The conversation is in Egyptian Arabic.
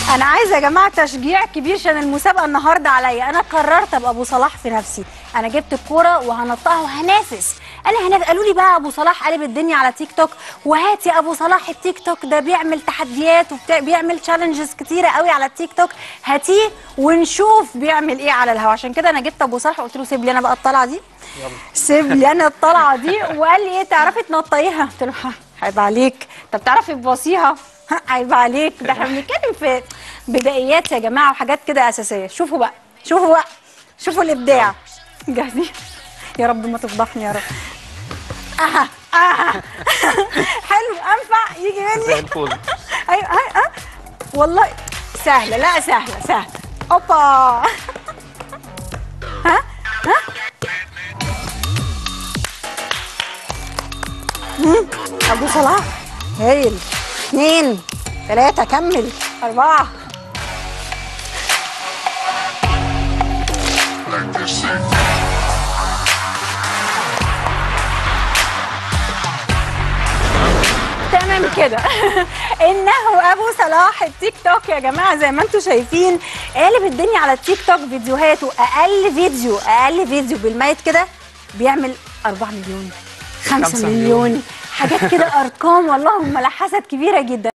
انا عايزه يا جماعه تشجيع كبير عشان المسابقه النهارده عليا انا قررت ابقى ابو صلاح في نفسي انا جبت الكوره وهنطها وهنافس انا هنافس قالوا لي بقى ابو صلاح قلب الدنيا على تيك توك وهات يا ابو صلاح التيك توك ده بيعمل تحديات وبيعمل تشالنجز كتيره قوي على التيك توك هاتيه ونشوف بيعمل ايه على الهوا عشان كده انا جبت ابو صلاح وقلت له سيب لي انا بقى الطلعه دي سيب لي انا الطلعه دي وقال لي ايه تعرفي تنطيها قلت له ها، عيب عليك طب تعرفي تباصيها ها، عيب عليك ده احنا بنتكلم في بدائيات يا جماعه وحاجات كده اساسيه شوفوا بقى شوفوا بقى شوفوا الابداع جاهزين يا رب ما تفضحني يا رب اها اها حلو انفع يجي زي مني الفل ايوه ها ها والله سهله لا سهله سهله اوبا ها ها مم. ابو صلاح هايل اثنين ثلاثة كمل أربعة تمام كده انه ابو صلاح التيك توك يا جماعه زي ما انتم شايفين قالب الدنيا على التيك توك فيديوهاته اقل فيديو اقل فيديو بالميت كده بيعمل 4 مليون 5 خمسة مليون مليون. حاجات كده ارقام والله ملحسات كبيره جدا